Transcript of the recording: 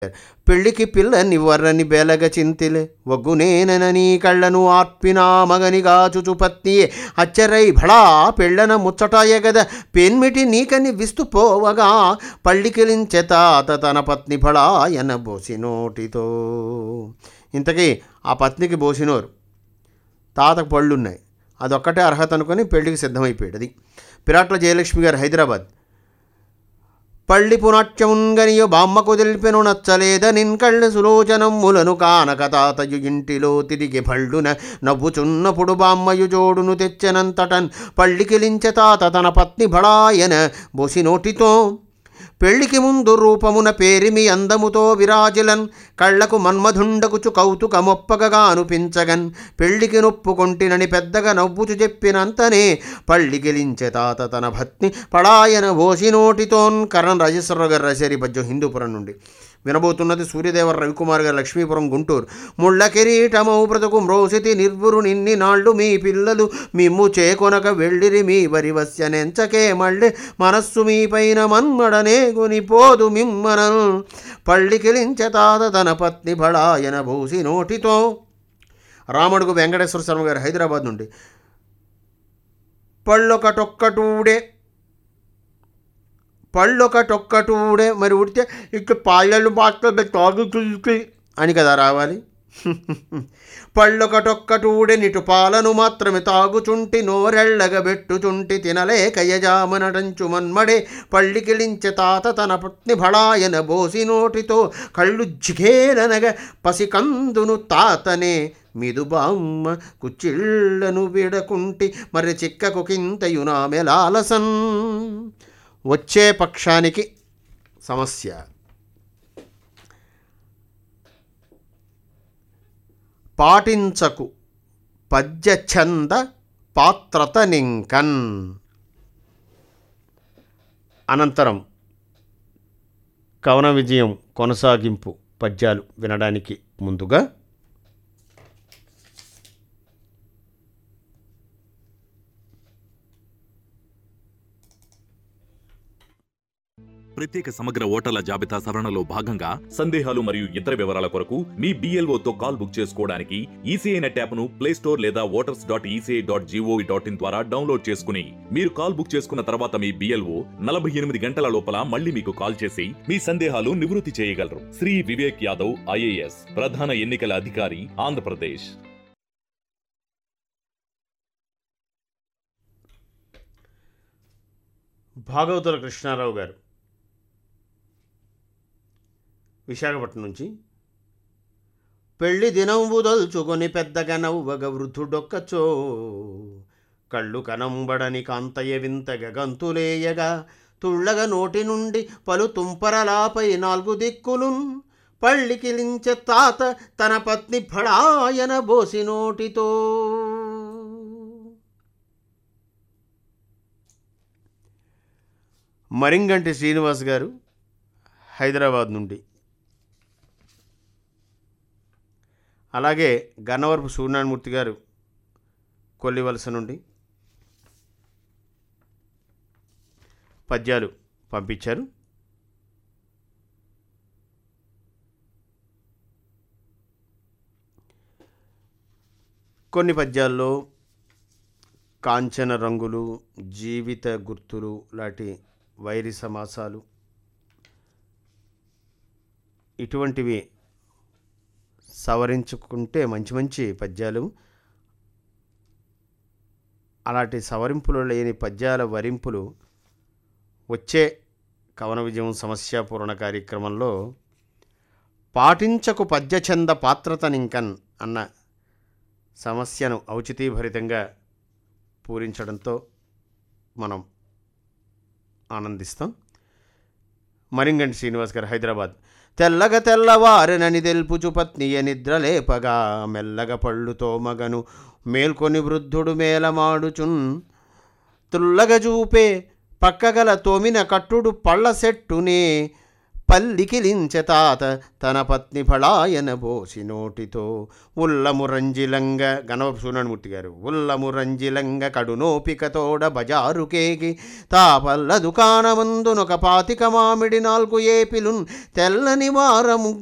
పెళ్ళికి పిల్లని వర్రని బెలగ చింతిలే వగ్గునేనని కళ్ళను ఆర్పినా మగని గాచుచు పత్నియే అచ్చరై భళా పెళ్ళన ముచ్చటాయగద పెన్మిటి నీకని విస్తు పోవగా పళ్ళికిలించె తాత తన పత్ని భళాయన బోసి నోటితో ఇంతకీ ఆ పత్నికి బోసినోరు తాతకు పళ్ళున్నాయి అదొక్కటే అర్హత అనుకొని పెళ్లికి సిద్ధమైపోయాడు అది పిరాట్ల జయలక్ష్మి గారు హైదరాబాద్ పళ్ళి పునాట్యముంగనియో బామ్మకు తెలిపెను నచ్చలేద నిన్ కళ్ళ సులోచనమ్ములను కానక తాతయు ఇంటిలో తిరిగి భళ్ళున నవ్వుచున్నప్పుడు బామ్మయు జోడును తెచ్చెనంతటన్ పళ్ళికిలించె తాత తన పత్ని భళాయన బోసి నోటితో పెళ్లికి ముందు రూపమున పేరిమి అందముతో విరాజిలన్ కళ్ళకు మన్మధుండకుచు కౌతుకమొప్పగగా అనిపించగన్ పెళ్లికి నొప్పుకొంటినని పెద్దగా నవ్వుచు చెప్పినంతనే పళ్ళికిలించె తాత తన భక్తి పడాయన ఓసి నోటితోన్ కరణ్ రాజేశ్వరరావు గారు రాశారు ఈ పద్యం హిందూపురం నుండి వినబోతున్నది సూర్యదేవర రవికుమార్ గారు లక్ష్మీపురం గుంటూరు ముళ్ళ కిరీటమౌ బ్రతుకు మ్రోసితి నిర్వురు నిన్ని నాళ్ళు మీ పిల్లలు మిమ్ము చేకొనక వెళ్ళిరి మీ వరివస్యనెంచకే మళ్ళీ మనస్సు మీ పైన మన్మడనే కొనిపోదు మిమ్మనను పళ్ళికిలించ తాత తన పత్ని బడాయన భూసి నోటితో రాముడుకు వెంకటేశ్వర శర్మ గారు హైదరాబాద్ నుండి పళ్ళొకటొక్కటూడే పళ్ళొకటొక్కటూడే మరి ఉడితే ఇక పాలలు మాత్రమే తాగు చూసి అని కదా రావాలి పళ్ళొకటొక్కటూడే నిటు పాలను మాత్రమే తాగుచుంటి నోరెళ్ళగబెట్టుచుంటి తినలేక యజామనటంచు మన్మడే పళ్ళికిలించె తాత తన పత్ని భళాయన బోసి నోటితో కళ్ళు జిఘేలనగ పసికందును తాతనే మిదు బామ్మ కుచ్చిళ్లను విడకుంటి మరి చిక్కకు కింతయునామెలాలసన్ వచ్చే పక్షానికి సమస్య పాటించకు పద్యఛంద పాత్రత నింకన్ అనంతరం కవన విజయం కొనసాగింపు పద్యాలు వినడానికి ముందుగా ప్రత్యేక సమగ్ర ఓటర్ల జాబితా సవరణలో భాగంగా సందేహాలు మరియు ఇతర వివరాల కొరకు మీ BLO తో కాల్ బుక్ చేసుకోవడానికి ఈసీఐ నెట్ యాప్ను ప్లే స్టోర్ లేదా voters dot ECI dot GOV dot in ద్వారా డౌన్లోడ్ చేసుకుని మీరు కాల్ బుక్ చేసుకున్న తర్వాత మీ బిఎల్ఓ నలభై ఎనిమిది గంటల లోపల మళ్ళీ మీకు కాల్ చేసి మీ సందేహాలు నివృత్తి చేయగలరు శ్రీ వివేక్ యాదవ్ ఐఏఎస్ ప్రధాన ఎన్నికల అధికారి ఆంధ్రప్రదేశ్ భాగవతుల కృష్ణారావు గారు విశాఖపట్నం నుంచి పెళ్లి దినంబు దల్చుకొని పెద్దగా నవ్వగ వృద్ధుడొక్కచో కళ్ళు కనంబడని కాంతయ్య వింతగ గంతులేయగా తుళ్ళగ నోటి నుండి పలు తుంపరలాపై నాలుగు దిక్కులున్ పళ్ళికిలించె తాత తన పత్ని భళాయన బోసి నోటితో మరింగంటి శ్రీనివాస్ గారు హైదరాబాద్ నుండి అలాగే గన్నవరపు సూర్యనారాయణమూర్తి గారు కొల్లివలస నుండి పద్యాలు పంపించారు కొన్ని పద్యాల్లో కాంచన రంగులు జీవిత గుర్తులు లాంటి వైరి సమాసాలు ఇటువంటివి సవరించుకుంటే మంచి మంచి పద్యాలు అలాంటి సవరింపులు లేని పద్యాల వరింపులు వచ్చే కవన విజయం సమస్యాపూర్ణ కార్యక్రమంలో పాటించకు పద్యచంద పాత్రతనింకన్ అన్న సమస్యను ఔచితీభరితంగా పూరించడంతో మనం ఆనందిస్తాం మరింగంటి శ్రీనివాస్ గారు హైదరాబాద్ తెల్లగ తెల్లవారెనని తెలుపుచు పత్నియ నిద్రలేపగా మెల్లగ పళ్ళుతో మగను మేల్కొని వృద్ధుడు మేలమాడుచున్ తుల్లగ చూపే పక్కగల తోమిన కట్టుడు పళ్ళ సెట్టునే పల్లికిలించె తాత తన పత్ని ఫళాయన బోసి నోటితో ఉల్లమురంజిలంగ గణపసూనమూర్తి గారు ఉల్లమురంజిలంగ కడునోపికతోడ బజారుకేగి తాపల్ల దుకాణమందునొక పాతిక మామిడి నాలుగు ఏపిలున్ తెల్లని వారము